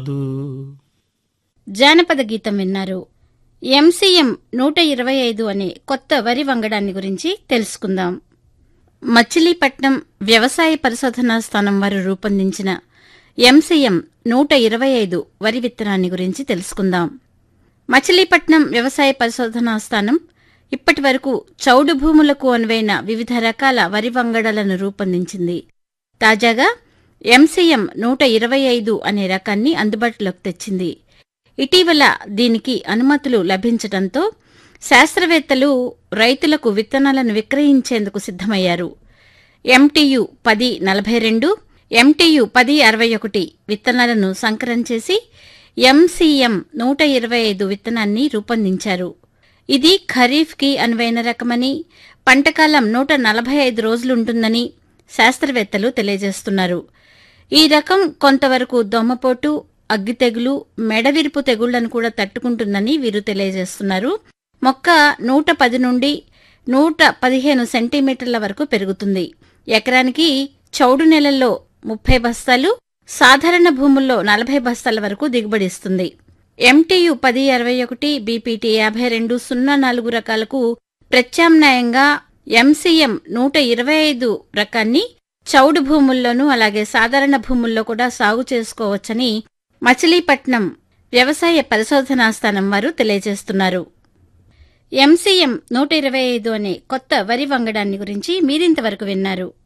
జానపద గీతం విన్నారు ఎంసీఎం నూట ఇరవై ఐదు అనే కొత్త వరి వంగడాన్ని గురించి తెలుసుకుందాం మచిలీపట్నం వ్యవసాయ పరిశోధనా స్థానం వారు రూపొందించిన ఎంసీఎం నూట ఇరవై ఐదు వరి విత్తనాన్ని గురించి తెలుసుకుందాం మచిలీపట్నం వ్యవసాయ పరిశోధనా స్థానం ఇప్పటి వరకు చౌడు భూములకు అనువైన వివిధ రకాల వరి వంగడాలను రూపొందించింది తాజాగా ఎంసీఎం నూట ఇరవై ఐదు అనే రకాన్ని అందుబాటులోకి తెచ్చింది ఇటీవల దీనికి అనుమతులు లభించడంతో శాస్త్రవేత్తలు రైతులకు విత్తనాలను విక్రయించేందుకు సిద్దమయ్యారు ఎంటీయు పది నలభై రెండు ఎంటీయు పది అరవై ఒకటి విత్తనాలను సంకరం చేసి ఎంసీఎం నూట ఇరవై ఐదు విత్తనాన్ని రూపొందించారు ఇది ఖరీఫ్కి అనువైన రకమని పంటకాలం నూట నలభై ఐదు రోజులుంటుందని శాస్త్రవేత్తలు తెలియజేస్తున్నారు ఈ రకం కొంతవరకు దోమపోటు అగ్గి తెగులు మెడవిరుపు తెగుళ్లను కూడా తట్టుకుంటుందని వీరు తెలియజేస్తున్నారు మొక్క నూట పది నుండి నూట పదిహేను సెంటీమీటర్ల వరకు పెరుగుతుంది ఎకరానికి చౌడు నెలల్లో ముప్పై బస్తాలు సాధారణ భూముల్లో నలభై బస్తాల వరకు దిగుబడిస్తుంది ఎంటీయు పది అరవై ఒకటి బీపీటీ యాభై రెండు సున్నా నాలుగు రకాలకు ప్రత్యామ్నాయంగా ఎంసీఎం నూట ఇరవై ఐదు రకాన్ని చౌడు భూముల్లోనూ అలాగే సాధారణ భూముల్లో కూడా సాగు చేసుకోవచ్చని మచిలీపట్నం వ్యవసాయ పరిశోధనా స్థానం వారు తెలియజేస్తున్నారు ఎంసీఎం నూట ఇరవై ఐదు అనే కొత్త వరి వంగడాన్ని గురించి మీరింతవరకు విన్నారు